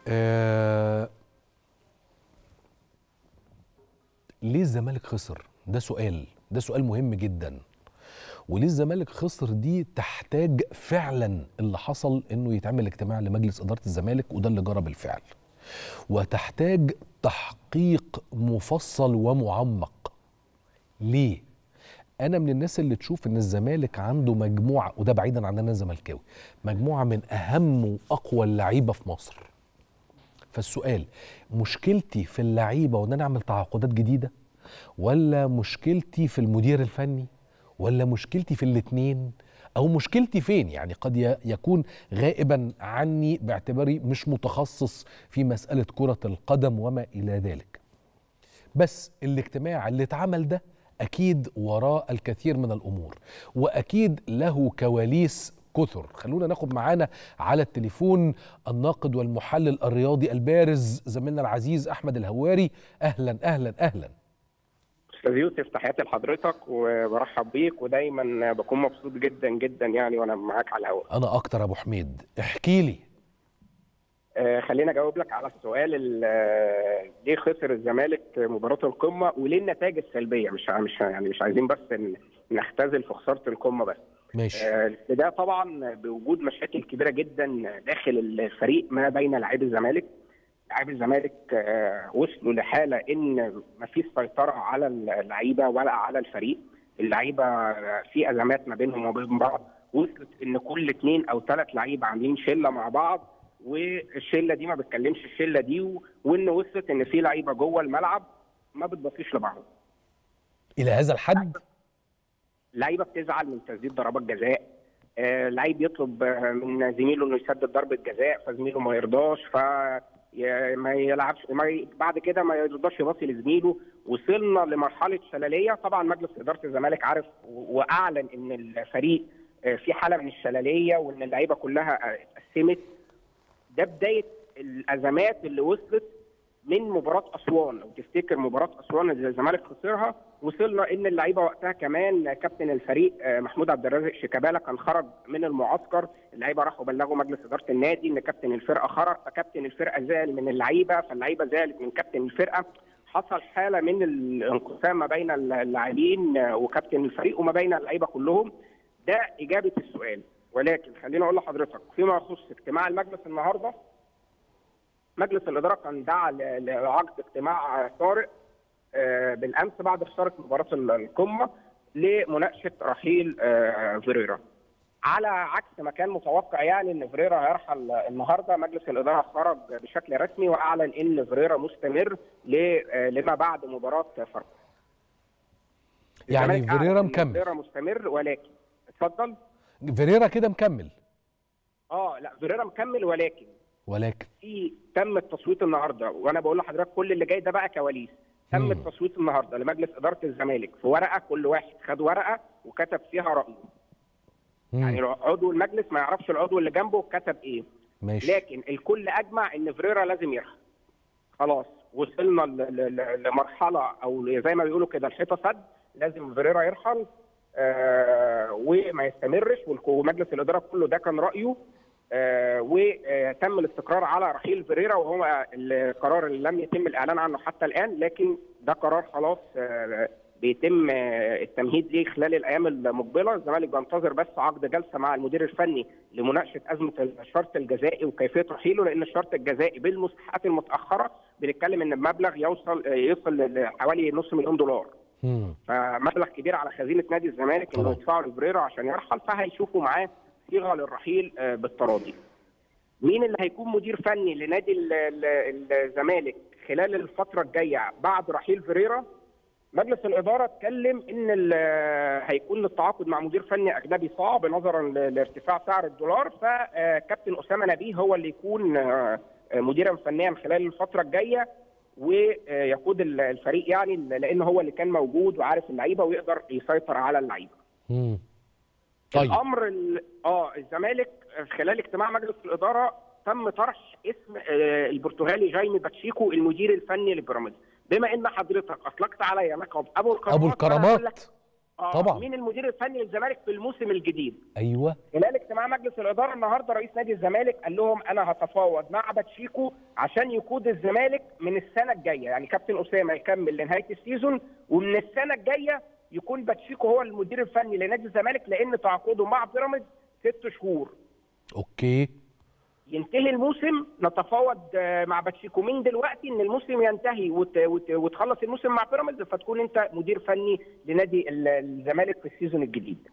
آه ليه الزمالك خسر؟ ده سؤال ده سؤال مهم جدا وليه الزمالك خسر دي تحتاج فعلا اللي حصل انه يتعمل اجتماع لمجلس اداره الزمالك وده اللي جرى بالفعل وتحتاج تحقيق مفصل ومعمق ليه انا من الناس اللي تشوف ان الزمالك عنده مجموعه وده بعيدا عن انا زملكاوي مجموعه من اهم واقوى اللعيبه في مصر فالسؤال مشكلتي في اللعيبه وان انا اعمل تعاقدات جديده ولا مشكلتي في المدير الفني ولا مشكلتي في الاثنين او مشكلتي فين يعني قد ي- يكون غائبا عني باعتباري مش متخصص في مساله كره القدم وما الى ذلك بس الاجتماع اللي اتعمل ده اكيد وراه الكثير من الامور واكيد له كواليس كثر خلونا ناخد معانا على التليفون الناقد والمحلل الرياضي البارز زميلنا العزيز احمد الهواري اهلا اهلا اهلا استاذ يوسف تحياتي لحضرتك وبرحب بيك ودايما بكون مبسوط جدا جدا يعني وانا معاك على الهواء انا اكتر يا ابو حميد احكي لي آه خليني اجاوب لك على السؤال ال- آه، ليه خسر الزمالك مباراه القمه وليه النتائج السلبيه مش مش يعني مش عايزين بس ن- نختزل في خساره القمه بس ماشي آه، ده طبعا بوجود مشاكل كبيره جدا داخل الفريق ما بين لاعبي الزمالك لاعبي الزمالك آه، وصلوا لحاله ان مفيش سيطره على اللعيبه ولا على الفريق اللعيبه آه، في ازمات ما بينهم وبين بعض وصلت ان كل اثنين او ثلاث لعيبه عاملين شله مع بعض والشله دي ما بتكلمش الشله دي و- وان وصلت ان في لعيبه جوه الملعب ما بتبصيش لبعض الى هذا الحد لعيبه بتزعل من تسديد ضربات جزاء آه، لعيب يطلب آه، من زميله انه يسدد ضربه جزاء فزميله ما يرضاش ف ي- ما يلعبش ما ي... بعد كده ما يرضاش يباصي لزميله وصلنا لمرحله شلاليه طبعا مجلس اداره الزمالك عارف و- واعلن ان الفريق آه، في حاله من الشلاليه وان اللعيبه كلها آه، اتقسمت ده بدايه الازمات اللي وصلت من مباراه اسوان لو تفتكر مباراه اسوان اللي الزمالك خسرها وصلنا ان اللعيبه وقتها كمان كابتن الفريق آه، محمود عبد الرازق شيكابالا كان خرج من المعسكر اللعيبه راحوا بلغوا مجلس اداره النادي ان كابتن الفرقه خرج فكابتن الفرقه زعل من اللعيبه فاللعيبه زعلت من كابتن الفرقه حصل حاله من الانقسام ما بين اللاعبين آه، وكابتن الفريق وما بين اللعيبه كلهم ده اجابه السؤال ولكن خليني اقول لحضرتك فيما يخص اجتماع المجلس النهارده مجلس الاداره كان دعا ل- لعقد اجتماع طارئ آه، بالامس بعد خساره مباراه ال- القمه لمناقشه رحيل آه، فيريرا على عكس ما كان متوقع يعني ان فيريرا هيرحل النهارده مجلس الاداره خرج بشكل رسمي واعلن ان فيريرا مستمر ل- آه، لما بعد مباراه فاركو يعني الزمالك أعلن فيريرا إن مكمل فيريرا مستمر ولكن اتفضل فيريرا كده مكمل اه لا فيريرا مكمل ولكن ولكن في تم التصويت النهارده وانا بقول لحضرتك كل اللي جاي ده بقى كواليس تم مم. التصويت النهارده لمجلس اداره الزمالك في ورقه كل واحد خد ورقه وكتب فيها رايه مم. يعني عضو المجلس ما يعرفش العضو اللي جنبه كتب ايه ماشي لكن الكل اجمع ان فريرا لازم يرحل خلاص وصلنا ل- ل- ل- لمرحله او زي ما بيقولوا كده الحيطه سد لازم فريرا يرحل آه وما يستمرش والك- ومجلس الاداره كله ده كان رايه آه وتم الاستقرار على رحيل فيريرا وهو القرار اللي لم يتم الاعلان عنه حتى الان لكن ده قرار خلاص آه بيتم آه، التمهيد ليه خلال الايام المقبله الزمالك بينتظر بس عقد جلسه مع المدير الفني لمناقشه ازمه الشرط الجزائي وكيفيه رحيله لان الشرط الجزائي بالمستحقات المتاخره بنتكلم ان المبلغ يوصل آه، يصل لحوالي نص مليون دولار مم. فمبلغ كبير على خزينه نادي الزمالك انه طبعا. يدفعه لفريرا عشان يرحل فهيشوفوا معاه صيغه للرحيل آه، بالتراضي. مين اللي هيكون مدير فني لنادي ال- ال- الزمالك خلال الفتره الجايه بعد رحيل فيريرا؟ مجلس الاداره اتكلم ان ال- هيكون التعاقد مع مدير فني اجنبي صعب نظرا ل- لارتفاع سعر الدولار فكابتن اسامه نبيه هو اللي يكون آه، مديرا فنيا خلال الفتره الجايه ويقود ال- الفريق يعني لان هو اللي كان موجود وعارف اللعيبه ويقدر يسيطر على اللعيبه. مم. طيب الامر ال- اه الزمالك خلال اجتماع مجلس الاداره تم طرح اسم آه، البرتغالي جايمي باتشيكو المدير الفني لبيراميدز بما ان حضرتك اطلقت عليا لقب ابو الكرامات ابو فأنا هقول لك- الكرامات آه، طبعاً. مين المدير الفني للزمالك في الموسم الجديد ايوه خلال اجتماع مجلس الاداره النهارده رئيس نادي الزمالك قال لهم انا هتفاوض مع باتشيكو عشان يقود الزمالك من السنه الجايه يعني كابتن اسامه يكمل لنهايه السيزون ومن السنه الجايه يكون باتشيكو هو المدير الفني لنادي الزمالك لان تعاقده مع بيراميدز ست شهور اوكي ينتهي الموسم نتفاوض آه، مع باتشيكو من دلوقتي ان الموسم ينتهي وت... وت... وتخلص الموسم مع بيراميدز فتكون انت مدير فني لنادي ال- الزمالك في السيزون الجديد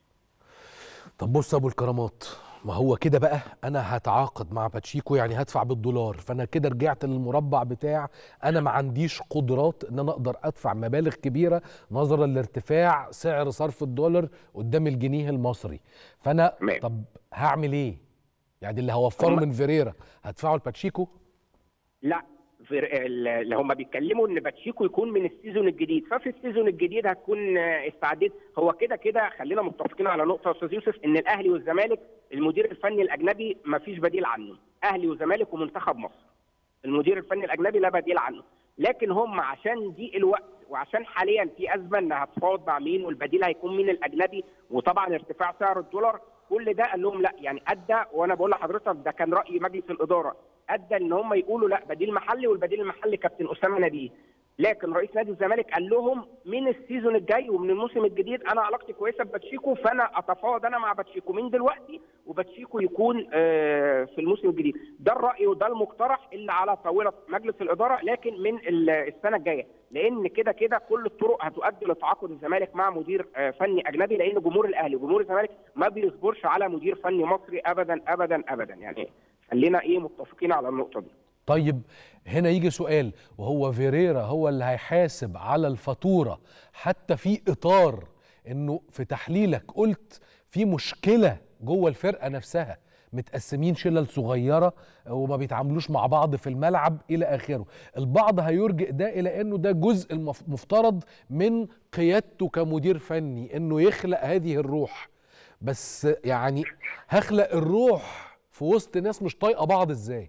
طب بص يا ابو الكرامات ما هو كده بقى انا هتعاقد مع باتشيكو يعني هدفع بالدولار فانا كده رجعت للمربع بتاع انا ما عنديش قدرات ان انا اقدر ادفع مبالغ كبيره نظرا لارتفاع سعر صرف الدولار قدام الجنيه المصري فانا تمام. طب هعمل ايه يعني اللي هوفره هم- من فيريرا هدفعه لباتشيكو لا في اللي هم بيتكلموا ان باتشيكو يكون من السيزون الجديد ففي السيزون الجديد هتكون آه، استعديت هو كده كده خلينا متفقين على نقطه يا استاذ يوسف ان الاهلي والزمالك المدير الفني الاجنبي ما فيش بديل عنه اهلي وزمالك ومنتخب مصر المدير الفني الاجنبي لا بديل عنه لكن هم عشان ضيق الوقت وعشان حاليا في ازمه ان هتفاوض مع مين والبديل هيكون مين الاجنبي وطبعا ارتفاع سعر الدولار كل ده قال لهم لا يعني ادى وانا بقول لحضرتك ده كان راي مجلس الاداره ادى ان هم يقولوا لا بديل محلي والبديل المحلي كابتن اسامه نبيه لكن رئيس نادي الزمالك قال لهم من السيزون الجاي ومن الموسم الجديد انا علاقتي كويسه بباتشيكو فانا اتفاوض انا مع باتشيكو من دلوقتي وباتشيكو يكون آه، في الموسم الجديد ده الراي وده المقترح اللي على طاوله مجلس الاداره لكن من ال- السنه الجايه لان كده كده كل الطرق هتؤدي لتعاقد الزمالك مع مدير آه، فني اجنبي لان جمهور الاهلي وجمهور الزمالك ما بيصبرش على مدير فني مصري ابدا ابدا ابدا يعني خلينا ايه متفقين على النقطه دي طيب هنا يجي سؤال وهو فيريرا هو اللي هيحاسب على الفاتورة حتى في إطار إنه في تحليلك قلت في مشكلة جوه الفرقة نفسها متقسمين شلل صغيرة وما بيتعاملوش مع بعض في الملعب إلى آخره البعض هيرجئ ده إلى أنه ده جزء المف- مفترض من قيادته كمدير فني أنه يخلق هذه الروح بس يعني هخلق الروح في وسط ناس مش طايقة بعض إزاي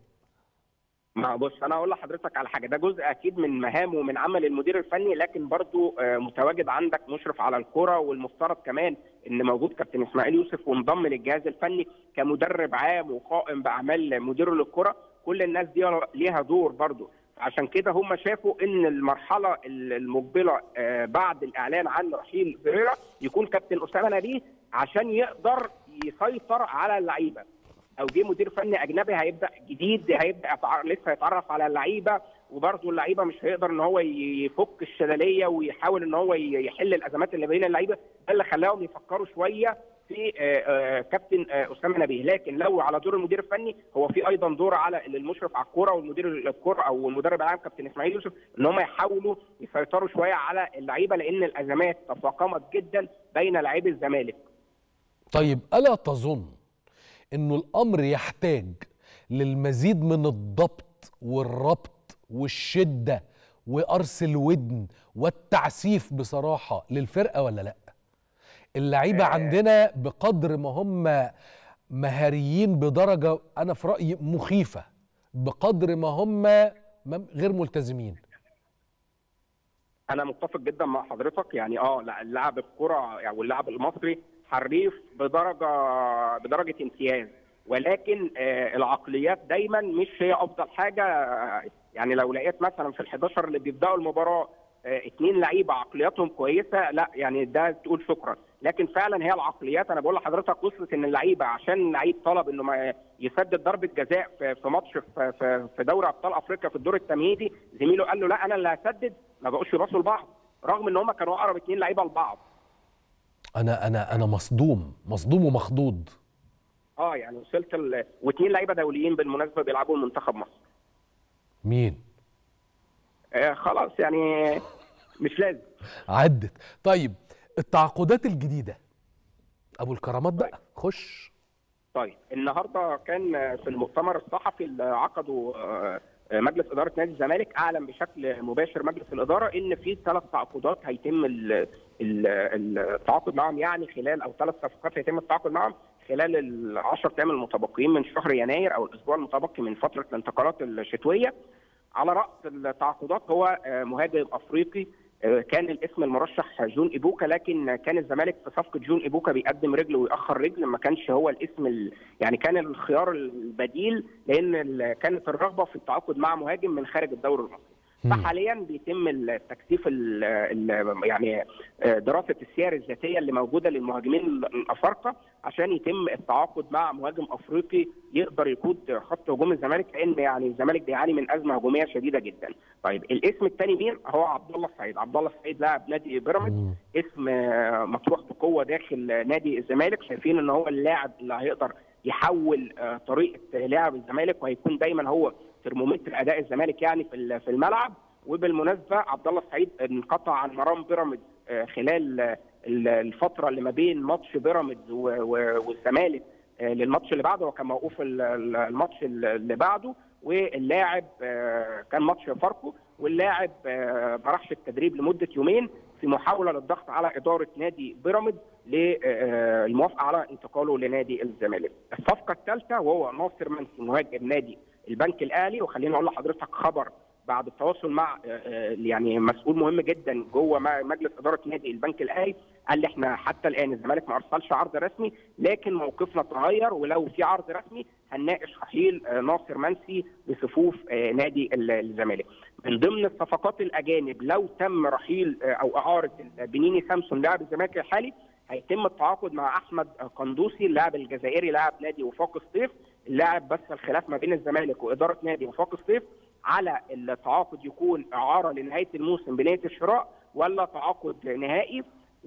ما بص انا اقول لحضرتك على حاجه ده جزء اكيد من مهام ومن عمل المدير الفني لكن برضو آه، متواجد عندك مشرف على الكره والمفترض كمان ان موجود كابتن اسماعيل يوسف وانضم للجهاز الفني كمدرب عام وقائم باعمال مدير للكره كل الناس دي ليها دور برضو عشان كده هم شافوا ان المرحله المقبله آه، بعد الاعلان عن رحيل فيريرا يكون كابتن اسامه نبيه عشان يقدر يسيطر على اللعيبه او جه مدير فني اجنبي هيبدا جديد هيبدا يتع- لسه يتعرف على اللعيبه وبرضه اللعيبه مش هيقدر ان هو ي- يفك الشلاليه ويحاول ان هو ي- يحل الازمات اللي بين اللعيبه ده اللي خلاهم يفكروا شويه في آه، آه، كابتن آه، اسامه نبيه لكن لو على دور المدير الفني هو في ايضا دور على المشرف على الكوره والمدير الكوره او المدرب العام كابتن اسماعيل يوسف ان هم يحاولوا يسيطروا شويه على اللعيبه لان الازمات تفاقمت جدا بين لاعبي الزمالك طيب ألا تظن أنه الأمر يحتاج للمزيد من الضبط والربط والشدة وقرص الودن والتعسيف بصراحة للفرقة ولا لأ؟ اللعيبة عندنا بقدر ما هم مهاريين بدرجة أنا في رأيي مخيفة بقدر ما هم مم- غير ملتزمين انا متفق جدا مع حضرتك يعني اه لا اللاعب الكره يعني واللاعب المصري حريف بدرجه بدرجه امتياز ولكن آه العقليات دايما مش هي افضل حاجه آه، يعني لو لقيت مثلا في ال11 اللي بيبداوا المباراه آه اتنين لعيبه عقلياتهم كويسه لا يعني ده تقول شكرا لكن فعلا هي العقليات انا بقول لحضرتك وصلت ان اللعيبه عشان لعيب طلب انه ما يسدد ضربه جزاء في في ماتش في في- في دوري ابطال افريقيا في الدور التمهيدي زميله قال له لا انا اللي هسدد ما بقوش يباصوا لبعض رغم ان هم كانوا اقرب اتنين لعيبه لبعض أنا أنا أنا مصدوم مصدوم ومخضوض اه يعني وصلت ال... واثنين لعيبه دوليين بالمناسبه بيلعبوا لمنتخب مصر مين؟ آه خلاص يعني مش لازم عدت طيب التعاقدات الجديدة أبو الكرامات بقى خش طيب النهارده كان في المؤتمر الصحفي اللي عقده آه، مجلس اداره نادي الزمالك اعلن بشكل مباشر مجلس الاداره ان في ثلاث تعاقدات هيتم ال- ال- التعاقد معهم يعني خلال او ثلاث صفقات هيتم التعاقد معهم خلال ال 10 ايام المتبقيين من شهر يناير او الاسبوع المتبقي من فتره الانتقالات الشتويه على راس التعاقدات هو آه، مهاجم افريقي كان الاسم المرشح جون ايبوكا لكن كان الزمالك في صفقه جون ايبوكا بيقدم رجل ويأخر رجل ما كانش هو الاسم ال... يعني كان الخيار البديل لان ال... كانت الرغبه في التعاقد مع مهاجم من خارج الدوري المصري فحاليا بيتم التكثيف ال ال يعني دراسه السير الذاتيه اللي موجوده للمهاجمين الافارقه عشان يتم التعاقد مع مهاجم افريقي يقدر يقود خط هجوم الزمالك لان يعني الزمالك بيعاني من ازمه هجوميه شديده جدا. طيب الاسم الثاني مين؟ هو عبد الله السعيد، عبد الله السعيد لاعب نادي بيراميدز اسم مطروح بقوه داخل نادي الزمالك شايفين ان هو اللاعب اللي هيقدر يحول طريقه لعب الزمالك وهيكون دايما هو ترمومتر اداء الزمالك يعني في في الملعب وبالمناسبه عبد الله السعيد انقطع عن مرام بيراميدز خلال الفتره اللي ما بين ماتش بيراميدز والزمالك للماتش اللي بعده وكان موقوف الماتش اللي بعده واللاعب كان ماتش فاركو واللاعب ما راحش التدريب لمده يومين في محاوله للضغط على اداره نادي بيراميدز للموافقه على انتقاله لنادي الزمالك. الصفقه الثالثه وهو ناصر منسي مهاجم نادي البنك الاهلي وخليني اقول لحضرتك خبر بعد التواصل مع يعني مسؤول مهم جدا جوه مجلس اداره نادي البنك الاهلي قال لي احنا حتى الان الزمالك ما ارسلش عرض رسمي لكن موقفنا اتغير ولو في عرض رسمي هنناقش رحيل ناصر منسي بصفوف نادي الزمالك. من ضمن الصفقات الاجانب لو تم رحيل او اعاره بنيني سامسون لاعب الزمالك الحالي هيتم التعاقد مع احمد قندوسي اللاعب الجزائري لاعب نادي وفاق الصيف اللاعب بس الخلاف ما بين الزمالك واداره نادي وفاق الصيف على التعاقد يكون اعاره لنهايه الموسم بنيه الشراء ولا تعاقد نهائي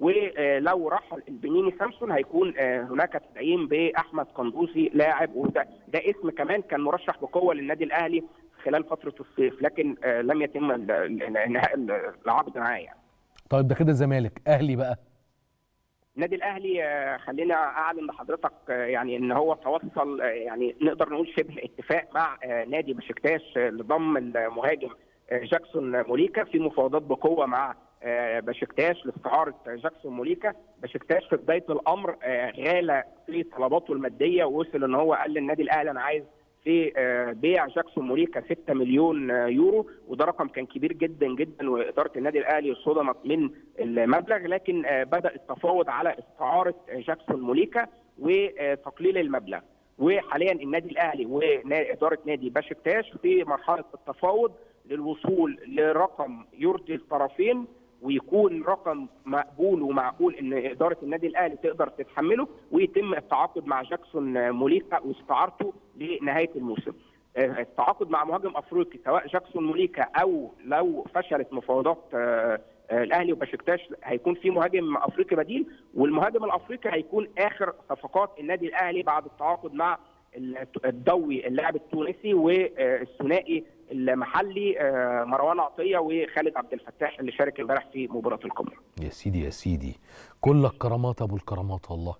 ولو رحل البنيني سامسون هيكون هناك تدعيم باحمد قندوسي لاعب وده ده اسم كمان كان مرشح بقوه للنادي الاهلي خلال فتره الصيف لكن لم يتم انهاء العقد معاه يعني. طيب ده كده الزمالك اهلي بقى النادي الاهلي خلينا اعلن لحضرتك يعني ان هو توصل يعني نقدر نقول شبه اتفاق مع نادي بشكتاش لضم المهاجم جاكسون موليكا في مفاوضات بقوه مع بشكتاش لاستعاره جاكسون موليكا بشكتاش في بدايه الامر غالى في طلباته الماديه ووصل ان هو قال للنادي الاهلي انا عايز في بيع جاكسون موريكا 6 مليون يورو وده رقم كان كبير جدا جدا واداره النادي الاهلي صدمت من المبلغ لكن بدا التفاوض على استعاره جاكسون موليكا وتقليل المبلغ وحاليا النادي الاهلي واداره نادي باشكتاش في مرحله التفاوض للوصول لرقم يرضي الطرفين ويكون رقم مقبول ومعقول ان اداره النادي الاهلي تقدر تتحمله ويتم التعاقد مع جاكسون موليكا واستعارته لنهايه الموسم. التعاقد مع مهاجم افريقي سواء جاكسون موليكا او لو فشلت مفاوضات الاهلي وبشكتاش هيكون في مهاجم افريقي بديل والمهاجم الافريقي هيكون اخر صفقات النادي الاهلي بعد التعاقد مع الضوي اللاعب التونسي والثنائي المحلي مروان عطيه وخالد عبد الفتاح اللي شارك امبارح في مباراه القمه. يا سيدي يا سيدي كلك كرامات ابو الكرامات والله.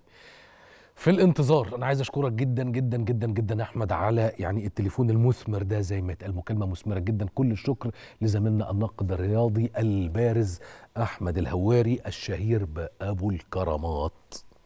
في الانتظار انا عايز اشكرك جدا جدا جدا جدا احمد على يعني التليفون المثمر ده زي ما اتقال مكالمه مثمره جدا كل الشكر لزميلنا الناقد الرياضي البارز احمد الهواري الشهير بابو الكرامات